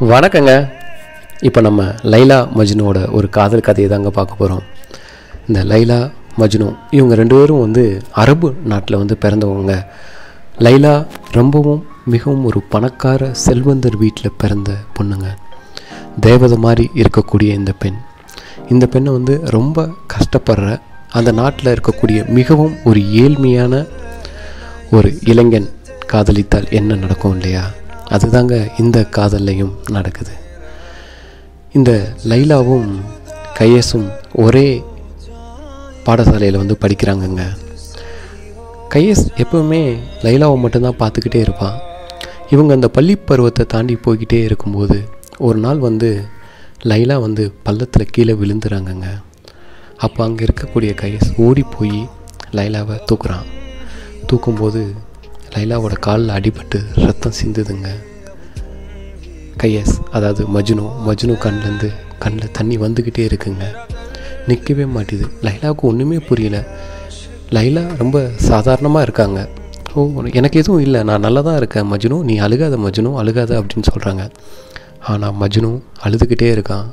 வணக்கங்க இப்போ நம்ம லைலா மஜ்னுவோட ஒரு காதல் கதையை தாங்க பார்க்க போகிறோம் இந்த லைலா மஜ்னு இவங்க ரெண்டு பேரும் வந்து அரபு நாட்டில் வந்து பிறந்தவங்க லைலா ரொம்பவும் மிகவும் ஒரு பணக்கார செல்வந்தர் வீட்டில் பிறந்த பொண்ணுங்க தேவதை மாதிரி இருக்கக்கூடிய இந்த பெண் இந்த பெண்ணை வந்து ரொம்ப கஷ்டப்படுற அந்த நாட்டில் இருக்கக்கூடிய மிகவும் ஒரு ஏழ்மையான ஒரு இளைஞன் காதலித்தால் என்ன நடக்கும் இல்லையா அதுதாங்க இந்த காதல்லையும் நடக்குது இந்த லைலாவும் கையஸும் ஒரே பாடசாலையில் வந்து படிக்கிறாங்கங்க கையஸ் எப்பவுமே லைலாவை மட்டும்தான் பார்த்துக்கிட்டே இருப்பான் இவங்க அந்த பள்ளி பருவத்தை தாண்டி போய்கிட்டே இருக்கும்போது ஒரு நாள் வந்து லைலா வந்து பள்ளத்தில் கீழே விழுந்துறாங்கங்க அப்போ அங்கே இருக்கக்கூடிய கையஸ் ஓடி போய் லைலாவை தூக்குறான் தூக்கும்போது லைலாவோட காலில் அடிபட்டு ரத்தம் சிந்துதுங்க கையஸ் அதாவது மஜ்னு மஜ்னு கண்லேருந்து கண்ணில் தண்ணி வந்துக்கிட்டே இருக்குங்க நிற்கவே மாட்டேது லைலாவுக்கு ஒன்றுமே புரியல லைலா ரொம்ப சாதாரணமாக இருக்காங்க ஓ எனக்கு எதுவும் இல்லை நான் நல்லா தான் இருக்கேன் மஜ்னு நீ அழுகாத மஜ்னு அழுகாத அப்படின்னு சொல்கிறாங்க ஆனால் மஜ்னு அழுதுகிட்டே இருக்கான்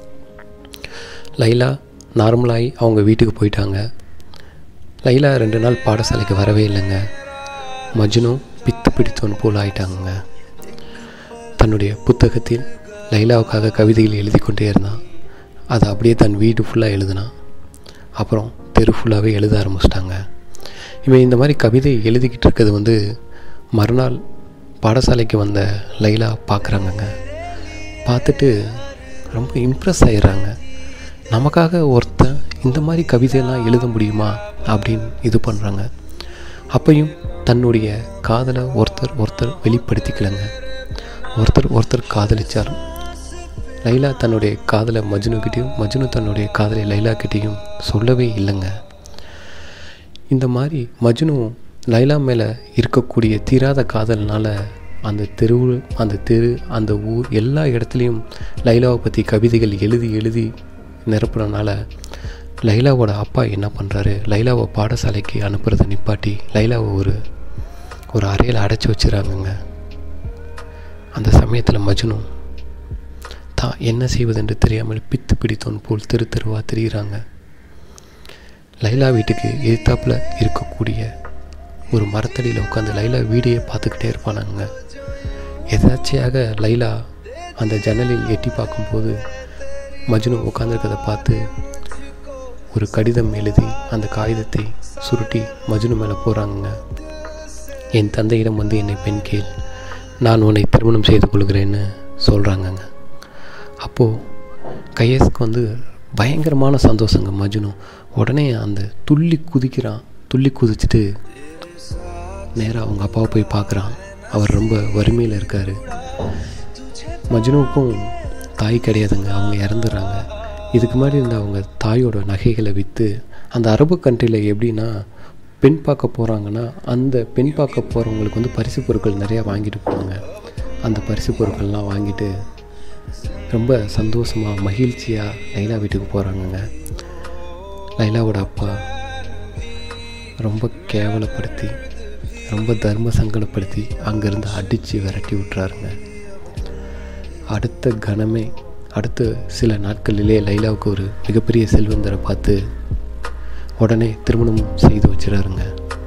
லைலா நார்மலாகி அவங்க வீட்டுக்கு போயிட்டாங்க லைலா ரெண்டு நாள் பாடசாலைக்கு வரவே இல்லைங்க மஜ்னு பித்து பிடித்தவன் போல் ஆயிட்டாங்க தன்னுடைய புத்தகத்தில் லைலாவுக்காக கவிதைகள் எழுதி கொண்டே இருந்தான் அதை அப்படியே தன் வீடு ஃபுல்லாக எழுதினான் அப்புறம் தெரு ஃபுல்லாகவே எழுத ஆரம்பிச்சிட்டாங்க இவன் இந்த மாதிரி கவிதை எழுதிக்கிட்டு இருக்கிறது வந்து மறுநாள் பாடசாலைக்கு வந்த லைலா பார்க்குறாங்கங்க பார்த்துட்டு ரொம்ப இம்ப்ரெஸ் ஆயிடுறாங்க நமக்காக ஒருத்தன் இந்த மாதிரி கவிதையெல்லாம் எழுத முடியுமா அப்படின்னு இது பண்ணுறாங்க அப்பையும் தன்னுடைய காதலை ஒருத்தர் ஒருத்தர் வெளிப்படுத்திக்கலங்க ஒருத்தர் ஒருத்தர் காதலிச்சார் லைலா தன்னுடைய காதலை மஜ்னுக்கிட்டேயும் மஜ்னு தன்னுடைய காதலை லைலா கிட்டேயும் சொல்லவே இல்லைங்க இந்த மாதிரி மஜ்னு லைலா மேலே இருக்கக்கூடிய தீராத காதல்னால அந்த தெருவு அந்த தெரு அந்த ஊர் எல்லா இடத்துலையும் லைலாவை பற்றி கவிதைகள் எழுதி எழுதி நிரப்புறனால லைலாவோட அப்பா என்ன பண்ணுறாரு லைலாவை பாடசாலைக்கு அனுப்புறதை நிப்பாட்டி லைலாவை ஒரு ஒரு அறையில் அடைச்சி வச்சுறாங்கங்க அந்த சமயத்தில் மஜ்னு தான் என்ன செய்வதென்று தெரியாமல் பித்து பிடித்தோன் போல் தெரு தெருவாக திரியிறாங்க லைலா வீட்டுக்கு எதிர்த்தாப்பில் இருக்கக்கூடிய ஒரு மரத்தடியில் உட்காந்து லைலா வீடியை பார்த்துக்கிட்டே இருப்பானாங்க எதாச்சியாக லைலா அந்த ஜன்னலில் எட்டி பார்க்கும்போது மஜ்னு உட்காந்துருக்கதை பார்த்து ஒரு கடிதம் எழுதி அந்த காகிதத்தை சுருட்டி மஜ்னு மேலே போகிறாங்க என் தந்தையிடம் வந்து என்னை பெண் கேள் நான் உன்னை திருமணம் செய்து கொள்கிறேன்னு சொல்கிறாங்கங்க அப்போது கையஸ்க்கு வந்து பயங்கரமான சந்தோஷங்க மஜ்னு உடனே அந்த துள்ளி குதிக்கிறான் துள்ளி குதிச்சுட்டு நேராக அவங்க அப்பாவை போய் பார்க்குறான் அவர் ரொம்ப வறுமையில் இருக்கார் மஜ்னுவுக்கும் தாய் கிடையாதுங்க அவங்க இறந்துடுறாங்க இதுக்கு முன்னாடி இருந்த அவங்க தாயோட நகைகளை விற்று அந்த அரபு கண்ட்ரியில் எப்படின்னா பெண் பார்க்க போகிறாங்கன்னா அந்த பெண் பார்க்க போகிறவங்களுக்கு வந்து பரிசு பொருட்கள் நிறையா வாங்கிட்டு போவாங்க அந்த பரிசு பொருட்கள்லாம் வாங்கிட்டு ரொம்ப சந்தோஷமாக மகிழ்ச்சியாக லைலா வீட்டுக்கு போகிறாங்கங்க லைலாவோட அப்பா ரொம்ப கேவலப்படுத்தி ரொம்ப தர்ம சங்கடப்படுத்தி அங்கேருந்து அடித்து விரட்டி விட்றாருங்க அடுத்த கணமே அடுத்த சில நாட்களிலே லைலாவுக்கு ஒரு மிகப்பெரிய செல்வந்தரை பார்த்து உடனே திருமணம் செய்து வச்சிடாருங்க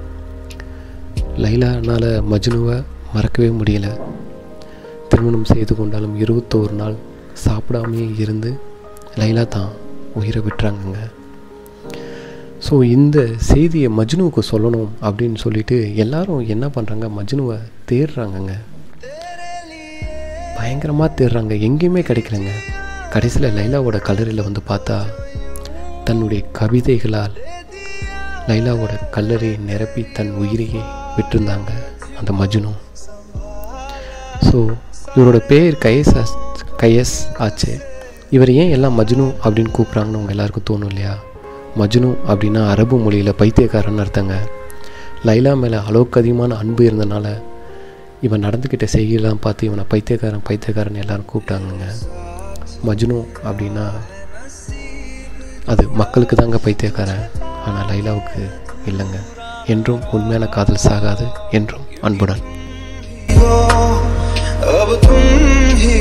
லைலானால் மஜ்னுவை மறக்கவே முடியல திருமணம் செய்து கொண்டாலும் இருபத்தோரு நாள் சாப்பிடாமே இருந்து லைலா தான் உயிரை விட்டுறாங்கங்க ஸோ இந்த செய்தியை மஜ்னுவுக்கு சொல்லணும் அப்படின்னு சொல்லிட்டு எல்லாரும் என்ன பண்ணுறாங்க மஜ்னுவை தேடுறாங்கங்க பயங்கரமாக தேடுறாங்க எங்கேயுமே கிடைக்கலங்க கடைசியில் லைலாவோட கல்லறையில் வந்து பார்த்தா தன்னுடைய கவிதைகளால் லைலாவோட கல்லறையை நிரப்பி தன் உயிரையே விட்டிருந்தாங்க அந்த மஜ்னு ஸோ இவரோட பேர் கையஸ் ஆச் கையஸ் ஆச்சு இவர் ஏன் எல்லாம் மஜ்னு அப்படின்னு கூப்பிட்றாங்கன்னு உங்கள் எல்லாருக்கும் தோணும் இல்லையா மஜ்னு அப்படின்னா அரபு மொழியில் பைத்தியக்காரன்னு அர்த்தங்க லைலா மேலே அளவுக்கு அதிகமான அன்பு இருந்தனால இவன் நடந்துக்கிட்ட செய்யலாம் பார்த்து இவனை பைத்தியக்காரன் பைத்தியக்காரன் எல்லாரும் கூப்பிட்டாங்கங்க மஜ்னு அப்படின்னா அது மக்களுக்கு தாங்க பைத்தியக்காரன் ஆனால் லைலாவுக்கு இல்லைங்க என்றும் உண்மையான காதல் சாகாது என்றும் அன்புடன் अब तुम ही